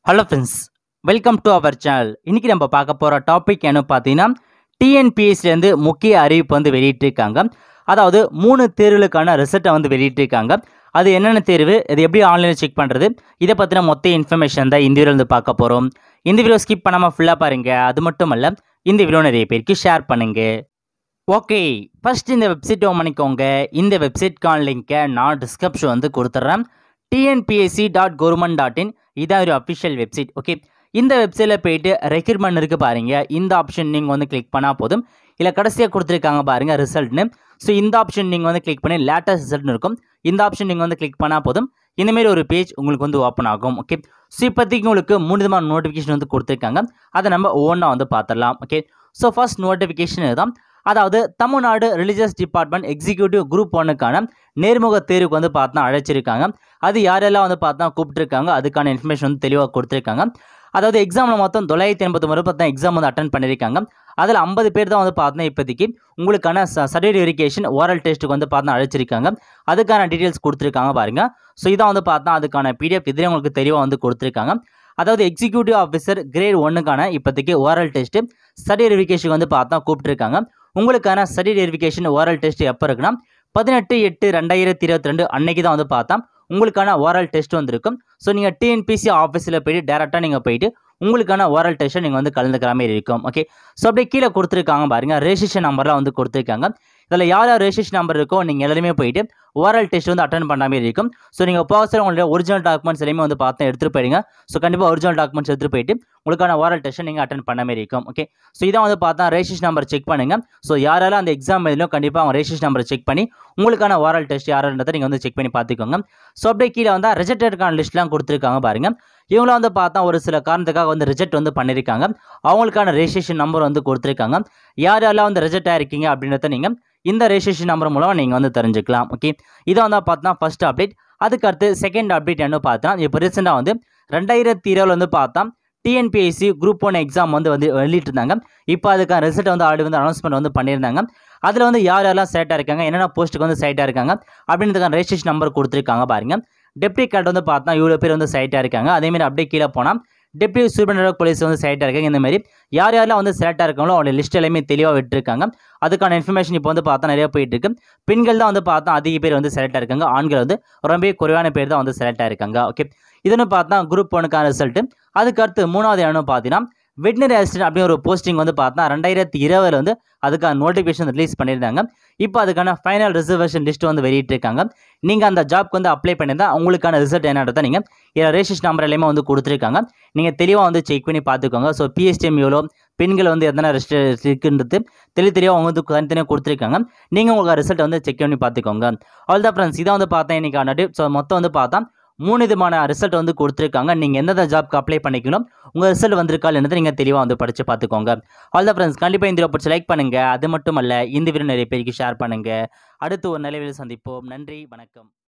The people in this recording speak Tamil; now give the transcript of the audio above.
hello friends welcome to our channel இன்றைக்கி நம்ம பார்க்க போகிற டாபிக் என்ன பார்த்தீங்கன்னா டிஎன்பிஎஸ்சிலேருந்து முக்கிய அறிவிப்பு வந்து வெளியிட்டிருக்காங்க அதாவது மூணு தேர்வுகளுக்கான ரிசல்ட்டை வந்து வெளியிட்டிருக்காங்க அது என்னென்ன தேர்வு இது எப்படி ஆன்லைனில் செக் பண்ணுறது இதை பற்றின மொத்த இன்ஃபர்மேஷன் தான் இந்த வீடியோ வந்து பார்க்க போகிறோம் இந்த வீடியோ ஸ்கிப் பண்ணாமல் ஃபுல்லாக பாருங்கள் அது மட்டும் அல்ல இந்த வீடியோ நிறைய பேருக்கு ஷேர் பண்ணுங்கள் ஓகே ஃபர்ஸ்ட் இந்த வெப்சைட் ஓன் பண்ணிக்கோங்க இந்த வெப்சைட்கான லிங்க்கை நான் டிஸ்கிரிப்ஷன் வந்து கொடுத்துட்றேன் TNPSC dot government dot in இதான் ஒரு அஃபிஷியல் வெப்சைட் ஓகே இந்த வெப்சைட்டில் போயிட்டு ரெக்ரூட்மெண்ட் இருக்குது பாருங்கள் இந்த ஆப்ஷன் நீங்கள் வந்து கிளிக் பண்ணால் போதும் இல்லை கடைசியாக கொடுத்துருக்காங்க பாருங்கள் ரிசல்ட்னு ஸோ இந்த ஆப்ஷன் நீங்கள் வந்து கிளிக் பண்ணி லேட்டஸ்ட் ரிசல்ட்னு இருக்கும் இந்த ஆப்ஷன் நீங்கள் வந்து கிளிக் பண்ணால் போதும் இந்தமாரி ஒரு பேஜ் உங்களுக்கு வந்து ஓப்பன் ஆகும் ஓகே ஸோ இப்போதைக்கு உங்களுக்கு மூணு விதமான நோட்டிஃபிகேஷன் வந்து கொடுத்துருக்காங்க அதை நம்ம ஒவ்வொன்றா வந்து பார்த்துடலாம் ஓகே ஸோ ஃபர்ஸ்ட் நோட்டிஃபிகேஷன் இதுதான் அதாவது Tamil Nadu religious department executive group ஒன்னுக்கான நேர்முக தேர்வுக்கு வந்து பார்த்தா அழைச்சிருக்காங்க அது யாரெல்லாம் வந்து பார்த்தா கூப்பிட்டுருக்காங்க அதுக்கான இன்ஃபர்மேஷன் வந்து தெளிவாக கொடுத்துருக்காங்க அதாவது எக்ஸாமில் மொத்தம் தொள்ளாயிரத்தி எண்பத்தி முறை பார்த்தா எக்ஸாம் வந்து அட்டன் பண்ணியிருக்காங்க அதில் ஐம்பது பேர் தான் வந்து பார்த்தா இப்போதைக்கு உங்களுக்கான சர்டிஃபிகேட் வெரிஃபிகேஷன் ஓரல் டெஸ்ட்டுக்கு வந்து பார்த்தா அழைச்சிருக்காங்க அதுக்கான டீட்டெயில்ஸ் கொடுத்துருக்காங்க பாருங்கள் ஸோ இதான் வந்து பார்த்தா அதுக்கான பிடிஎஃப் இதிலே உங்களுக்கு தெளிவாக வந்து கொடுத்துருக்காங்க அதாவது எக்ஸிக்யூட்டிவ் ஆஃபீஸர் கிரேட் ஒன்னுக்கான இப்போதைக்கு ஓரல் டெஸ்ட்டு ஸ்டடி வெரிஃபிகேஷன் வந்து பார்த்தா கூப்பிட்டுருக்காங்க உங்களுக்கான ஸ்டடி வெரிஃபிகேஷன் ஓரல் டெஸ்ட் எப்போ இருக்குன்னா பதினெட்டு எட்டு ரெண்டாயிரத்தி இருபத்தி ரெண்டு அன்னைக்கு தான் வந்து பார்த்தா உங்களுக்கான ஓரல் டெஸ்ட் வந்திருக்கும் ஸோ நீங்கள் டிஎன்பிசி ஆஃபீஸில் போயிட்டு டேரெக்டாக நீங்கள் போயிட்டு உங்களுக்கான ஓரல் டெஸ்ட்டை நீங்கள் வந்து கலந்துக்கிற மாதிரி இருக்கும் ஓகே ஸோ அப்படியே கீழே கொடுத்துருக்காங்க பாருங்கள் ரெஜிஸ்ட்ரேஷன் நம்பர்லாம் வந்து கொடுத்துருக்காங்க இதில் யார் யார் ரெஜிஸ்ட்ரேஷன் நம்பர் இருக்கோ நீங்கள் எல்லாருமே போயிட்டு ஓரல் டெஸ்ட் வந்து அட்டன் பண்ண மாதிரி இருக்கும் ஸோ நீங்கள் போக சார் உங்களுடைய ஒரிஜினல் டாக்குமெண்ட்ஸ் எல்லாமே வந்து பார்த்து எடுத்துகிட்டு போயிடுங்க ஸோ கண்டிப்பாக ஒரிஜினல் டாக்குமெண்ட்ஸ் எடுத்துகிட்டு போயிட்டு உங்களுக்கான ஓரல் டெஸ்ட்டை நீங்கள் அட்டன் பண்ண மாதிரி இருக்கும் ஓகே ஸோ இதான் வந்து பார்த்தா ரெஜிஸ்ட்ரேஷன் நம்பர் செக் பண்ணுங்கள் ஸோ யாரெல்லாம் அந்த எக்ஸாம் எழுதிலும் கண்டிப்பாக அவங்க ரெஜிஸ்ட்ரேஷன் நம்பரை செக் பண்ணி உங்களுக்கான ஓரல் டெஸ்ட் யாருன்றதை நீங்கள் வந்து செக் பண்ணி பார்த்துக்கோங்க ஸோ அப்படியே கீழே வந்து ரிஜெக்டடுக்கான லிஸ்ட்லாம் கொடுத்துருக்காங்க பாருங்கள் இவங்களும் வந்து பார்த்தா ஒரு சில காரணத்துக்காக வந்து ரிஜெக்ட் வந்து பண்ணியிருக்காங்க அவங்களுக்கான ரெஜிஸ்ட்ரேஷன் நம்பர் வந்து கொடுத்துருக்காங்க யார் யாரெல்லாம் வந்து ரிஜெக்ட் ஆயிருக்கீங்க அப்படின்றத நீங்கள் இந்த ரெஜிஸ்ட்ரேஷன் நம்பர் மூலம் நீங்கள் வந்து தெரிஞ்சுக்கலாம் ஓகே இதை வந்து பார்த்தா ஃபர்ஸ்ட் அப்டேட் அதுக்கு அடுத்து செகண்ட் அப்டேட் என்ன பார்த்தா இப்போ ரீசெண்டாக வந்து ரெண்டாயிரத்தி இருபதுல வந்து பார்த்தா டிஎன்பிஎஸ்சி குரூப் ஒன் எக்ஸாம் வந்து வந்து வெளியிட்டிருந்தாங்க இப்போ அதுக்கான ரிசல்ட் வந்து ஆல்ரெடி வந்து அனௌன்ஸ்மெண்ட் வந்து பண்ணியிருந்தாங்க அதில் வந்து யார் யாரெல்லாம் செலக்டாக இருக்காங்க என்னென்ன போஸ்ட்டுக்கு வந்து சைட்டாக இருக்காங்க அப்படின்றதுக்கான ரெஜிஸ்ட்ரேஷன் நம்பர் கொடுத்துருக்காங்க பாருங்க டெப்டி கார்டு வந்து பார்த்தா இவ்வளோ பேர் வந்து சைட்டாக இருக்காங்க அதேமாதிரி அப்படியே கீழே போனால் டெப்டி சூப்பர் போலீஸ் வந்து செலக்டாக இருக்காங்க இந்த மாதிரி யார் யாரெல்லாம் வந்து செலக்டாக இருக்காங்களோ அவங்களோட லிஸ்ட் எல்லாமே தெளிவாக விட்டுருக்காங்க அதுக்கான இன்ஃபர்மேஷன் இப்போ வந்து பார்த்தா நிறைய போயிட்டு இருக்கு பெண்கள் தான் வந்து பார்த்தா அதிக பேர் வந்து செலக்டாக இருக்காங்க ஆண்கள் வந்து ரொம்ப குறைவான பேர் தான் வந்து செலக்டாக இருக்காங்க ஓகே இதுன்னு பார்த்தா குரூப் ஒனுக்கான ரிசல்ட்டு அதுக்கு அடுத்து மூணாவது என்ன பார்த்தீங்கன்னா வெட்டினரி அசிஸ்டன்ட் அப்படின்னு ஒரு போஸ்டிங் வந்து பார்த்தா ரெண்டாயிரத்தி இருபதுல வந்து அதுக்கான நோட்டிஃபிகேஷன் ரிலீஸ் பண்ணியிருந்தாங்க இப்போ அதுக்கான ஃபைனல் ரிசர்வேஷன் லிஸ்ட் வந்து வெளியிட்டிருக்காங்க நீங்கள் அந்த ஜாப்க்கு வந்து அப்ளை பண்ணியிருந்தா உங்களுக்கான ரிசல்ட் என்னன்றதை நீங்கள் இதில் ரெஜிஸ்ட்ரேஷன் நம்பர் எல்லாமே வந்து கொடுத்துருக்காங்க நீங்கள் தெளிவாக வந்து செக் பண்ணி பார்த்துக்கோங்க ஸோ பிஎஸ்டிஎம் எவ்வளோ பெண்கள் வந்து எத்தனை ரெஜிஸ்டர் இருக்குன்றது தெளி தெளிவாக அவங்க வந்து தனித்தனியாக கொடுத்துருக்காங்க நீங்கள் உங்களுக்கு ரிசல்ட் வந்து செக் பண்ணி பார்த்துக்கோங்க ஆல் தான் ஃப்ரெண்ட்ஸ் இதை வந்து பார்த்தேன் இன்றைக்கி ஆனது ஸோ மொத்தம் வந்து பார்த்தா மூணு விதமான ரிசல்ட் வந்து கொடுத்துருக்காங்க நீங்கள் எந்தெந்த ஜாப்க்கு அப்ளை பண்ணிக்கணும் உங்கள் ரிசல்ட் வந்திருக்கா என்னது நீங்கள் தெளிவாக வந்து படித்து பார்த்துக்கோங்க ஆல் த ஃப்ரெண்ட்ஸ் கண்டிப்பாக இந்த பிடிச்சி லைக் பண்ணுங்கள் அது மட்டும் அல்ல இந்த வீடியோ நிறைய பேருக்கு ஷேர் பண்ணுங்கள் அடுத்து ஒரு நிலைவில் சந்திப்போம் நன்றி வணக்கம்